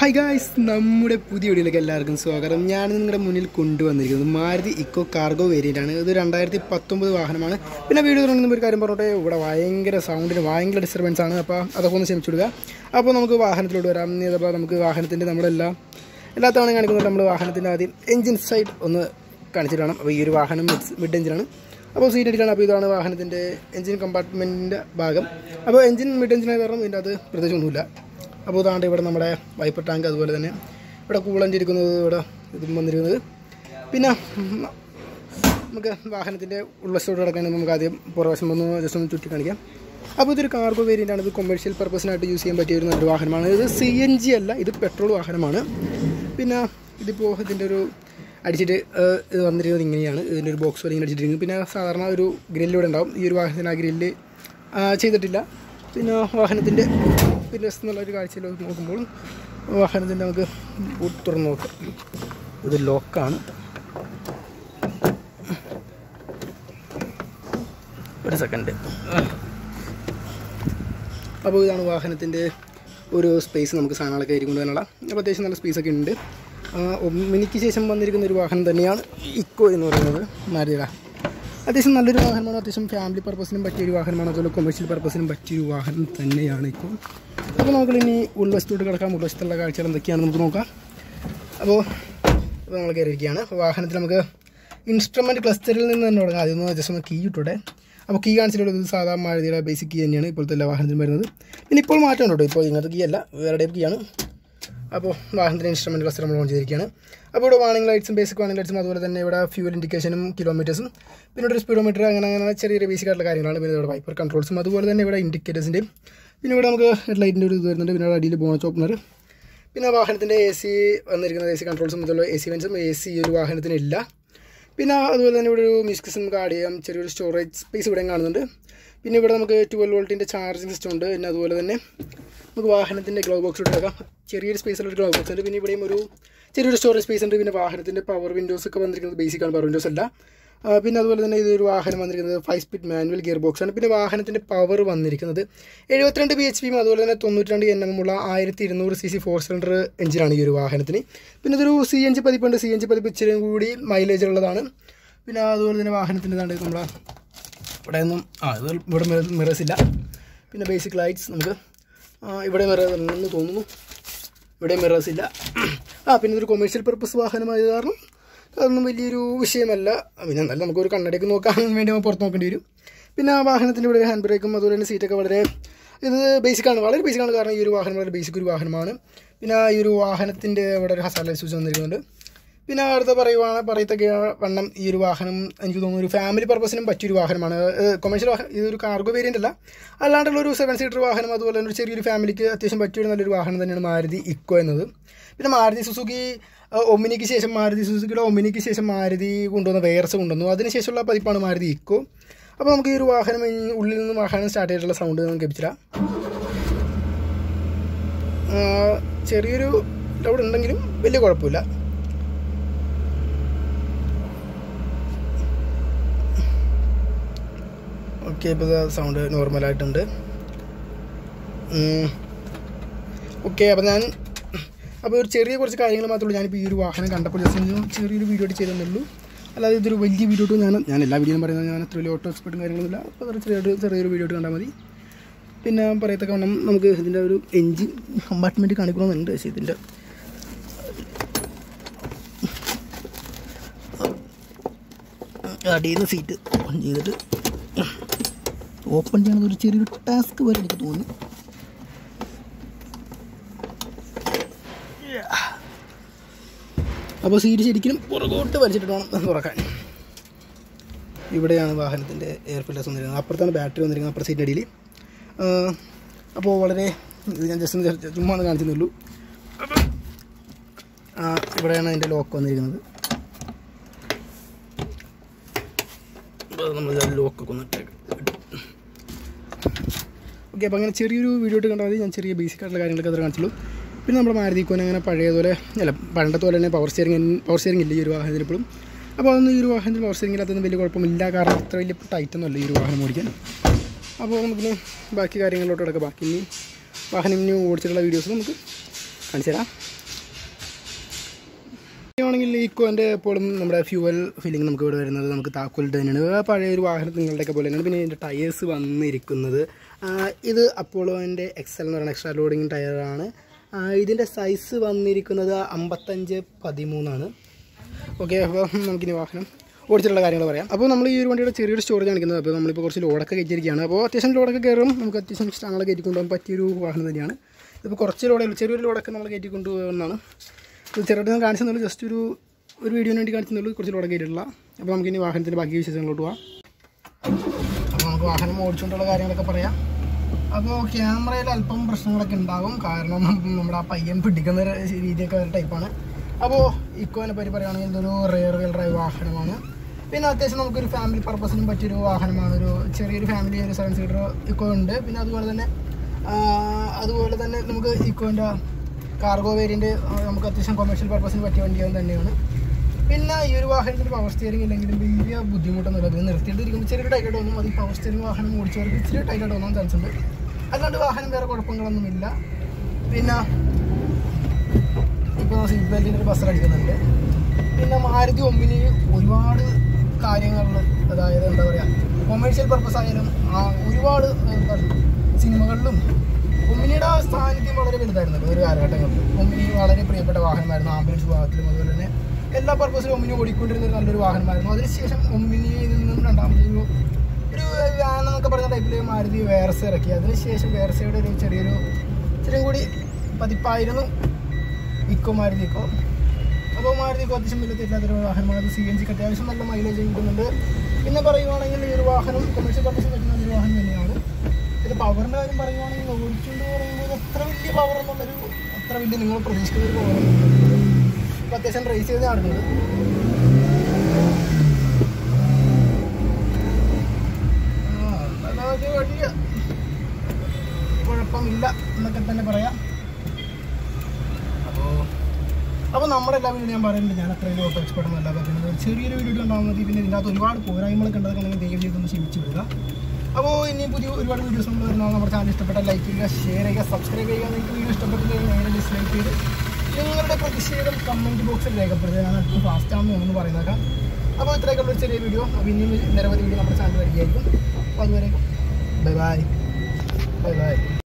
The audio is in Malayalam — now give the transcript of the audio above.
ഹായ് ഗായ്സ് നമ്മുടെ പുതിയ വീഡിയോയിലേക്ക് എല്ലാവർക്കും സ്വാഗതം ഞാൻ നിങ്ങളുടെ മുന്നിൽ കൊണ്ടുവന്നിരിക്കുന്നത് മാരുതി ഇക്കോ കാർഗോ വേരിയൻ്റ് ആണ് ഇത് രണ്ടായിരത്തി പത്തൊമ്പത് വാഹനമാണ് പിന്നെ വീഡിയോ തുടങ്ങുന്ന ഒരു കാര്യം പറഞ്ഞോട്ടെ ഇവിടെ ഭയങ്കര സൗണ്ടിന് ഭയങ്കര ഡിസ്റ്റർബൻസ് ആണ് അപ്പോൾ അതൊക്കെ ഒന്ന് ക്ഷമിച്ചു കൊടുക്കുക അപ്പോൾ നമുക്ക് വാഹനത്തിലോട്ട് വരാം ഇതപ്പോൾ നമുക്ക് വാഹനത്തിൻ്റെ നമ്മളെല്ലാം എല്ലാ തവണയും കാണിക്കുന്നത് നമ്മൾ വാഹനത്തിൻ്റെ ആദ്യം എഞ്ചിൻ സൈഡ് ഒന്ന് കാണിച്ചിട്ട് വേണം അപ്പോൾ ഈ ഒരു വാഹനം മിഡ് എഞ്ചിനാണ് അപ്പോൾ സീറ്റ് അടിയിലാണ് അപ്പോൾ ഇതാണ് വാഹനത്തിൻ്റെ എഞ്ചിൻ കമ്പാർട്ട്മെൻറ്റിൻ്റെ ഭാഗം അപ്പോൾ എഞ്ചിൻ മിഡ് എഞ്ചിനായ കാരണം ഇതിൻ്റെ അത് പ്രത്യേകിച്ച് ഒന്നുമില്ല അപ്പോൾ ഇതാണ്ട് ഇവിടെ നമ്മുടെ വൈപ്പർ ടാങ്ക് അതുപോലെ തന്നെ ഇവിടെ കൂളൻ്റ് ഇരിക്കുന്നത് ഇവിടെ ഇതും വന്നിരിക്കുന്നത് പിന്നെ ഉം, നമുക്ക് വാഹനത്തിൻ്റെ ഉൾവശത്തോട് കിടക്കാൻ നമുക്ക് ആദ്യം പുറവശം ഒന്ന് ജസ്റ്റ് ഒന്ന് ചുറ്റി കാണിക്കാം അപ്പോൾ ഇതൊരു കാർഗോ വേരിയൻ്റ് ആണ് ഇത് കൊമേഴ്ഷ്യൽ പർപ്പസിനായിട്ട് യൂസ് ചെയ്യാൻ പറ്റിയ ഒരു നല്ലൊരു വാഹനമാണ് ഇത് സി എൻ ജി അല്ല ഇത് പെട്രോൾ വാഹനമാണ് പിന്നെ ഇതിപ്പോൾ ഇതിൻ്റെ ഒരു അടിച്ചിട്ട് ഏഹ്, ഇത് വന്നിരിക്കുന്നത് ഇങ്ങനെയാണ് ഇതിൻ്റെ ഒരു ബോക്സ് പോലെ ഇങ്ങനെ അടിച്ചിട്ടിരിക്കുന്നത് പിന്നെ സാധാരണ ഒരു ഗ്രില്ലിലൂടെ ഉണ്ടാവും ഈ ഒരു വാഹനത്തിന് ആ ഗ്രില്ല് ചെയ്തിട്ടില്ല പിന്നെ വാഹനത്തിൻ്റെ പിന്നെ എന്നുള്ള ഒരു കാഴ്ചയിൽ നോക്കുമ്പോൾ വാഹനത്തിൻ്റെ നമുക്ക് ബൂട്ട് തുറന്ന് നോക്കാം ഇത് ലോക്കാണ് ഒരു സെക്കൻഡ് അപ്പോൾ ഇതാണ് വാഹനത്തിൻ്റെ ഒരു സ്പേസ് നമുക്ക് സാധനങ്ങളൊക്കെ ആയിരിക്കും എന്നുള്ള അപ്പോൾ അത്യാവശ്യം നല്ല സ്പേസൊക്കെ ഉണ്ട് ആ, ഒമിനിക്ക് ശേഷം വന്നിരിക്കുന്ന ഒരു വാഹനം തന്നെയാണ് ഇക്കോ എന്ന് പറയുന്നത് മാരുതിയുടെ അത്യാവശ്യം നല്ലൊരു വാഹനമാണ് അത്യാവശ്യം ഫാമിലി പർപ്പസിനും പറ്റിയൊരു വാഹനമാണ് അതുപോലെ കൊമേഴ്ഷ്യൽ പർപ്പസിനും പറ്റിയൊരു വാഹനം തന്നെയാണ് ഇക്കോ അപ്പോൾ നമുക്കിനി ഉൾവശത്തോട്ട് കിടക്കാം ഉൾവശത്തുള്ള കാഴ്ചകൾ എന്തൊക്കെയാണെന്ന് നമുക്ക് നോക്കാം അപ്പോൾ ഇപ്പോൾ നമ്മൾ കയറിയിരിക്കുകയാണ് അപ്പോൾ വാഹനത്തിൽ നമുക്ക് ഇൻസ്ട്രുമെൻറ്റ് ക്ലസ്റ്ററിൽ നിന്ന് തന്നെ തുടങ്ങാം ആദ്യം ഒന്ന് ജസ്റ്റ് ഒന്ന് കീ ഇട്ടോട്ടെ അപ്പോൾ കീ കാണിച്ചിട്ടുള്ളത് ഇത് സാധാ മാരുതിയുടെ ബേസിക് കീ തന്നെയാണ് ഇപ്പോഴത്തെ എല്ലാ വാഹനത്തിലും വരുന്നത് പിന്നെ ഇപ്പോൾ മാറ്റം ഉണ്ട് കേട്ടോ ഇപ്പോൾ ഇങ്ങനത്തെ കീ അല്ല വേറെ ടൈപ്പ് കീ ആണ് അപ്പോൾ വാഹനത്തിൻ്റെ ഇൻസ്ട്രുമെൻറ്റ് ക്ലസ്റ്റർ നമ്മൾ ഓൺ ചെയ്തിരിക്കുകയാണ് അപ്പോൾ ഇവിടെ വാണിംഗ് ലൈറ്റ്സും ബേസിക് വാണിംഗ് ലൈറ്റ്സും അതുപോലെ തന്നെ ഇവിടെ ഫ്യൂൽ ഇൻഡിക്കേഷനും കിലോമീറ്റേഴ്സും പിന്നെ ഇവിടെ ഒരു സ്പീഡോമീറ്റർ അങ്ങനെ അങ്ങനെ ചെറിയ ചെറിയ ബേസിക് ആയിട്ടുള്ള കാര്യങ്ങളാണ് പിന്നെ ഇവിടെ വൈപ്പർ കൺട്രോൾസും അതുപോലെ തന്നെ ഇവിടെ ഇൻഡിക്കേറ്റേഴ്സിൻ്റെയും പിന്നെ ഇവിടെ നമുക്ക് ലൈറ്റിൻ്റെ ഒരു ഇത് വരുന്നുണ്ട് പിന്നെ ഇവിടെ അടിയിൽ ബോണസ് ഓപ്പണർ പിന്നെ വാഹനത്തിൻ്റെ എ സി വന്നിരിക്കുന്നത് എ സി കൺട്രോൾസും അതുപോലെ എ സി വെൻസും എ സി ഒരു വാഹനത്തിന് ഇല്ല പിന്നെ അതുപോലെ തന്നെ ഇവിടെ ഒരു മ്യൂസിക് സിസ്റ്റം നമുക്ക് ആഡ് ചെയ്യാം ചെറിയൊരു സ്റ്റോറേജ് സ്പേസ് ഇവിടെ കാണുന്നുണ്ട് പിന്നെ ഇവിടെ നമുക്ക് ട്വൽവ് വോൾട്ടിൻ്റെ ചാർജിങ് സിസ്റ്റം ഉണ്ട് പിന്നെ അതുപോലെ തന്നെ നമുക്ക് വാഹനത്തിൻ്റെ ഗ്ലോ ബോക്സ് എടുക്കാം ചെറിയൊരു സ്പേസിലൊരു ഗ്ലോ ബോക്സ് ഉണ്ട് പിന്നെ ഇവിടെയും ഒരു ചെറിയൊരു സ്റ്റോറേജ് സ്പേസ് ഉണ്ട് പിന്നെ വാഹനത്തിൻ്റെ പവർ വിൻഡോസ് ഒക്കെ വന്നിരിക്കുന്നത് ബേസിക് ആണ് പവർ വിൻഡോസ് അല്ല ആ, പിന്നെ അതുപോലെ തന്നെ ഇതൊരു വാഹനം വന്നിരിക്കുന്നത് five speed manual gear box ആണ് പിന്നെ വാഹനത്തിൻ്റെ പവർ വന്നിരിക്കുന്നത് എഴുപത്തിരണ്ട് ബി എച്ച് പിയും അതുപോലെ തന്നെ തൊണ്ണൂറ്റി രണ്ട് എൻ എമ്മുള്ള ആയിരത്തി ഇരുന്നൂറ് സി സി ഫോർ സിലിണ്ടർ എഞ്ചിനാണ് ഈ ഒരു വാഹനത്തിന് പിന്നെ ഇതൊരു സി എൻ ജി പതിപ്പുണ്ട് സി എൻ ജി പതിപ്പ് ഇച്ചിരി കൂടി മൈലേജ് ഉള്ളതാണ് പിന്നെ അതുപോലെ തന്നെ വാഹനത്തിൻ്റെ ഇതാണ്ട് നമ്മളെ ഇവിടെ ഒന്നും ആ ഇത് ഇവിടെ മിറേഴ്സ് ഇല്ല പിന്നെ ബേസിക് ലൈറ്റ്സ് നമുക്ക് ആ, ഇവിടെ മിറർ ഉണ്ടെന്ന് തോന്നുന്നു ഇവിടെ മിറേഴ്സ് ഇല്ല ആ പിന്നെ ഇതൊരു കൊമേഴ്ഷ്യൽ പർപ്പസ് വാഹനമായത് കാരണം അതൊന്നും വലിയൊരു വിഷയമല്ല പിന്നെ എന്നാലും നമുക്കൊരു കണ്ണടയ്ക്ക് നോക്കാൻ വേണ്ടി നമ്മൾ പുറത്ത് നോക്കേണ്ടി വരും പിന്നെ ആ വാഹനത്തിൻ്റെ ഇവിടെ ഹാൻഡ് ബ്രേക്കും അതുപോലെ തന്നെ സീറ്റൊക്കെ വളരെ ഇത് ബേസിക്കാണ് വളരെ ബേസിക്കാണ് കാരണം ഈ ഒരു വാഹനം വളരെ ബേസിക് ഒരു വാഹനമാണ് പിന്നെ ഈ ഒരു വാഹനത്തിൻ്റെ ഇവിടെ ഒരു ഹസാല സൂചി വന്നിരിക്കുന്നുണ്ട് പിന്നെ അടുത്ത പറയുവാണ് പറയത്തക്ക വണ്ണം ഈ ഒരു വാഹനം എനിക്ക് തോന്നുന്നു ഒരു ഫാമിലി പർപ്പസിനും പറ്റിയൊരു വാഹനമാണ് കൊമേഴ്ഷ്യൽ വാഹനം ഇതൊരു കാർഗോ വേരിയൻ്റ് അല്ല അല്ലാണ്ടുള്ള ഒരു സെവൻ സീറ്റർ വാഹനം അതുപോലെ തന്നെ ഒരു ചെറിയൊരു ഫാമിലിക്ക് അത്യാവശ്യം പറ്റിയൊരു നല്ലൊരു വാഹനം തന്നെയാണ് മാരുതി ഇക്കോ എന്നത് പിന്നെ മാരുതി സുസുക്കി അഹ്, ഒമിനിക്ക് ശേഷം മാരുതി സുസുക്കിയുടെ ഒമിനിക്ക് ശേഷം മാരുതി കൊണ്ടുവന്ന വേർസ് കൊണ്ടുവന്നു അതിനുശേഷമുള്ള പതിപ്പാണ് മാരുതി ഇക്കോ അപ്പോൾ നമുക്ക് ഈ ഒരു വാഹനം ഇനി ഉള്ളിൽ നിന്ന് വാഹനം സ്റ്റാർട്ട് ചെയ്തിട്ടുള്ള സൗണ്ട് നമുക്ക് ലഭിച്ചില്ല ചെറിയൊരു ലൗഡ് ഉണ്ടെങ്കിലും വലിയ കുഴപ്പമില്ല ഓക്കെ ഇപ്പോൾ സൗണ്ട് നോർമലായിട്ടുണ്ട് ഓക്കെ അപ്പോൾ ഞാൻ അപ്പോൾ ഒരു ചെറിയ കുറച്ച് കാര്യങ്ങൾ മാത്രമേ ഉള്ളൂ ഞാനിപ്പോൾ ഈ ഒരു വാഹനം കണ്ടപ്പോൾ ജസ്റ്റ് ഒന്ന് ചെറിയൊരു വീഡിയോ ആയിട്ട് ചെയ്തെന്നുള്ളൂ അല്ലാതെ ഇതൊരു വലിയ വീഡിയോ ആയിട്ട് ഞാൻ ഞാൻ എല്ലാ വീഡിയോയും പറയുന്നത് ഞാൻ അത്ര വലിയ ഓട്ടോ എക്സ്പെർട്ടും കാര്യങ്ങളൊന്നുമില്ല അപ്പോൾ അതൊരു ചെറിയൊരു ചെറിയൊരു വീഡിയോ ആയിട്ട് കണ്ടാൽ മതി പിന്നെ പറയത്തക്ക വണ്ണം നമുക്ക് ഇതിൻ്റെ ഒരു എൻജിൻ കമ്പാർട്ട്മെൻറ്റ് കാണിക്കണമെന്നുണ്ട് പക്ഷേ ഇതിൻ്റെ അടിയിൽ നിന്ന് സീറ്റ് ഓൺ ചെയ്തിട്ട് ഓപ്പൺ ചെയ്യണത് ഒരു ചെറിയൊരു ടാസ്ക് പോലെ എനിക്ക് തോന്നി അപ്പോൾ സീറ്റ് ശരിക്കും പുറകോട്ട് വലിച്ചിട്ട് വേണം അത് തുറക്കാൻ ഇവിടെയാണ് വാഹനത്തിൻ്റെ എയർ ഫിൽറ്റേഴ്സ് വന്നിരിക്കുന്നത് അപ്പുറത്താണ് ബാറ്ററി വന്നിരിക്കുന്നത് അപ്പുറത്തെ സീറ്റിൻ്റെ അടിയിൽ അപ്പോൾ വളരെ ഇത് ഞാൻ ജസ്റ്റ് ഒന്ന് ചുമ്മാ ഒന്ന് കാണിച്ചെന്നുള്ളൂ ആ, ഇവിടെയാണ് അതിൻ്റെ ലോക്ക് വന്നിരിക്കുന്നത് അപ്പോൾ നമ്മൾ ലോക്കൊക്കെ ഒന്ന് ഇട്ടേക്ക് ഓക്കെ അപ്പോൾ അങ്ങനെ ചെറിയൊരു വീഡിയോ ഇട്ട് കണ്ടാൽ മതി ഞാൻ ചെറിയ ബേസിക് ആയിട്ടുള്ള കാര്യങ്ങളൊക്കെ അത് കാണിച്ചുള്ളൂ പിന്നെ നമ്മുടെ മാരുതി കോൻ അങ്ങനെ പഴയതുപോലെ അല്ല പണ്ടത്തെ പോലെ തന്നെ പവർ സ്റ്റിയറിംഗ് പവർ സ്റ്റിയറിംഗ് ഇല്ല ഈ ഒരു വാഹനത്തിന് ഇപ്പോഴും അപ്പോൾ അതൊന്നും ഈ ഒരു വാഹനത്തിൽ പവർ സ്റ്റിയറിംഗ് ഇല്ലാത്തൊന്നും വലിയ കുഴപ്പമില്ല കാരണം അത്ര വലിയ ടൈറ്റ് ഒന്നും അല്ല ഈ ഒരു വാഹനം ഓടിക്കാൻ അപ്പോൾ നമുക്കിനി ബാക്കി കാര്യങ്ങളിലോട്ട് കിടക്കാം ബാക്കി ഇനി വാഹനം ഇനി ഓടിച്ചിട്ടുള്ള വീഡിയോസ് നമുക്ക് കാണിച്ചു തരാം പറയുവാണെങ്കിൽ ഈക്കോൻ്റെ എപ്പോഴും നമ്മുടെ ഫ്യൂവൽ ഫില്ലിംഗ് നമുക്ക് ഇവിടെ വരുന്നത് നമുക്ക് താക്കോൽ തന്നെയാണ് ആ പഴയ ഒരു വാഹനം നിങ്ങളുടെയൊക്കെ പോലെ തന്നെയാണ് പിന്നെ ഇതിൻ്റെ ടയേഴ്സ് വന്നിരിക്കുന്നത് ആ, ഇത് അപ്പോളോൻ്റെ എക്സൽ എന്ന് പറയുന്ന എക്സ്ട്രാ ലോഡിങ് ടയറാണ് ഇതിൻ്റെ സൈസ് വന്നിരിക്കുന്നത് അമ്പത്തഞ്ച് പതിമൂന്നാണ് ഓക്കെ അപ്പോൾ നമുക്കിനി വാഹനം ഓടിച്ചിട്ടുള്ള കാര്യങ്ങൾ പറയാം അപ്പോൾ നമ്മൾ ഈ ഒരു വണ്ടിയുടെ ചെറിയൊരു സ്റ്റോറേജ് കാണിക്കുന്നത് അപ്പോൾ നമ്മളിപ്പോൾ കുറച്ച് ലോഡൊക്കെ കയറ്റിയിരിക്കുകയാണ് അപ്പോൾ അത്യാവശ്യം ലോഡൊക്കെ കയറും നമുക്ക് അത്യാവശ്യം ഇഷ്ടങ്ങളെ കയറ്റി കൊണ്ടുപോകാൻ പറ്റിയൊരു വാഹനം തന്നെയാണ് ഇപ്പോൾ കുറച്ച് ലോഡേ ഉള്ളൂ ചെറിയൊരു ലോഡൊക്കെ നമ്മൾ കയറ്റി കൊണ്ടുപോകുന്നതാണ് ഇത് ചെറുതായിട്ട് ഞാൻ കാണിച്ചെന്നുള്ളൂ ജസ്റ്റ് ഒരു ഒരു വീഡിയോന് വേണ്ടി കാണിച്ചെന്നുള്ളൂ കുറച്ച് ലോഡൊക്കെ കയറ്റിയിട്ടുള്ള അപ്പോൾ നമുക്കിനി വാഹനത്തിൻ്റെ ബാക്കി വിശേഷങ്ങളോട്ട് പോകാം അപ്പോൾ നമുക്ക് വാഹനം ഓടിച്ചുകൊണ്ടുള്ള കാര്യങ്ങളൊക്കെ പറയാം അപ്പോൾ ക്യാമറയിൽ അല്പം പ്രശ്നങ്ങളൊക്കെ ഉണ്ടാകും കാരണം നമ്മുടെ ആ പയ്യൻ പിടിക്കുന്ന ഒരു രീതിയൊക്കെ ഒരു ടൈപ്പാണ് അപ്പോൾ ഇക്കോനെ പറ്റി പറയുകയാണെങ്കിൽ ഇതൊരു റെയർ വീൽ ഡ്രൈവ് വാഹനമാണ് പിന്നെ അത്യാവശ്യം നമുക്കൊരു ഫാമിലി പർപ്പസിനും പറ്റിയൊരു വാഹനമാണ് ഒരു ചെറിയൊരു ഫാമിലി ഒരു സെവൻ സീറ്റർ ഇക്കോ ഉണ്ട് പിന്നെ അതുപോലെ തന്നെ ആ, അതുപോലെ തന്നെ നമുക്ക് ഇക്കോൻ്റെ കാർഗോ വേരിയൻ്റ് നമുക്ക് അത്യാവശ്യം കൊമേഴ്ഷ്യൽ പർപ്പസിന് പറ്റിയ വണ്ടിയാണ് തന്നെയാണ് പിന്നെ ഈ ഒരു വാഹനത്തിന് പവർ സ്റ്റിയറിംഗ് ഇല്ലെങ്കിലും വലിയ ബുദ്ധിമുട്ടൊന്നുമില്ല ഇത് നിർത്തിയിട്ടിരിക്കുമ്പോൾ ചെറിയ ടൈറ്റായിട്ട് തോന്നും അത് ഈ പവർ സ്റ്റിയറിംഗ് വാഹനം ഓടിച്ചവർക്ക് ഇച്ചിരി ടൈറ്റായിട്ട് തോന്നാൻ ചാൻസ് ഉണ്ട് അല്ലാണ്ട് വാഹനം വേറെ കുഴപ്പങ്ങളൊന്നുമില്ല പിന്നെ ഇപ്പോൾ സീറ്റ് ബെൽറ്റിൻ്റെ ഒരു ബസ് അടിക്കുന്നുണ്ട് പിന്നെ മാരുതി ഒമ്മിനി ഒരുപാട് കാര്യങ്ങളിൽ അതായത് എന്താ പറയുക കൊമേഴ്ഷ്യൽ പർപ്പസ് ആയാലും ആ ഒരുപാട് എന്താ സിനിമകളിലും ഒമ്മിനിയുടെ ആ സാന്നിധ്യം വളരെ വലുതായിരുന്നു ഒരു കാലഘട്ടങ്ങളിൽ ഒമ്മിനി വളരെ പ്രിയപ്പെട്ട വാഹനമായിരുന്നു ആംബുലൻസ് വിഭാഗത്തിലും അതുപോലെ തന്നെ എല്ലാ പർപ്പസിലും ഒമ്മിനി ഓടിക്കൊണ്ടിരുന്ന ഒരു നല്ലൊരു വാഹനമായിരുന്നു അതിനുശേഷം ഒമ്മിനിയിൽ നിന്നും രണ്ടാമതൊരു ഒരു വാൻ എന്നൊക്കെ പറയുന്ന ടൈപ്പിൽ മാരുതി വേർസ ഇറക്കി അതിനുശേഷം വേർസയുടെ ഒരു ചെറിയൊരു ഇച്ചിരി കൂടി പതിപ്പായിരുന്നു ഇക്കോ മാരുതി ഇക്കോ അപ്പോൾ മാരുതി ഇക്കോ അത്യാവശ്യം വലിയ തെറ്റാത്തൊരു വാഹനമാണ് സി എൻ ജിക്ക് അത്യാവശ്യം നല്ല മൈലേജ് കിട്ടുന്നുണ്ട് പിന്നെ പറയുവാണെങ്കിൽ ഈ ഒരു വാഹനം കൊമേഴ്ഷ്യൽ പർപ്പസിന് പറ്റുന്ന ഒരു വാഹനം തന്നെയാണ് ഇത് പവറിൻ്റെ കാര്യം പറയുവാണെങ്കിൽ ഓടിച്ചുകൊണ്ട് പറയുമ്പോൾ അത്ര വലിയ പവർ എന്നുള്ളൊരു അത്ര വലിയ നിങ്ങൾ പ്രതീക്ഷിക്കുന്ന ഒരു പവർ ഇപ്പോൾ അത്യാവശ്യം റേസ് ചെയ്ത് നടക്കുന്നത് ആ, അതൊരു വലിയ കുഴപ്പമില്ല എന്നൊക്കെ തന്നെ പറയാം അപ്പോൾ അപ്പോൾ നമ്മുടെ എല്ലാ വീഡിയോ ഞാൻ പറയുന്നുണ്ട് ഞാൻ അത്രയും ഓട്ടോ എക്സ്പെർട്ട് എന്നല്ല പറയുന്നത് ഒരു ചെറിയൊരു വീഡിയോ ഉണ്ടാകാൻ മതി പിന്നെ ഇതിനകത്ത് ഒരുപാട് പോരായ്മകളൊക്കെ ഉണ്ടതൊക്കെ നിങ്ങൾ ദയവ് ചെയ്തൊന്ന് ക്ഷമിച്ച് വിടുക അപ്പോൾ ഇനി പുതിയ ഒരുപാട് വീഡിയോസ് നമ്മൾ വരുന്നത് നമ്മുടെ ചാനൽ ഇഷ്ടപ്പെട്ട ലൈക്ക് ചെയ്യുക ഷെയർ ചെയ്യുക സബ്സ്ക്രൈബ് ചെയ്യുക നിങ്ങൾക്ക് വീഡിയോ ഇഷ്ടപ്പെട്ടില്ലെങ്കിൽ നേരെ ഡിസ്ലൈക്ക് ചെയ്ത് നിങ്ങളുടെ പ്രതിഷേധം കമൻറ്റ് ബോക്സിൽ രേഖപ്പെടുത്തുക ഞാൻ അടുത്ത് ഫാസ്റ്റ് ആണെന്ന് ഒന്ന് പറയുന്നേക്കാം അപ്പോൾ ഇത്രയൊക്കെയുള്ള ഒരു ചെറിയ വീഡിയോ അപ്പോൾ ഇനിയും നിരവധി വീഡിയോ നമ്മുടെ ചാനൽ വരികയായിരിക്കും അപ്പോൾ അതുവരെ ബൈ ബൈ ബൈ ബൈ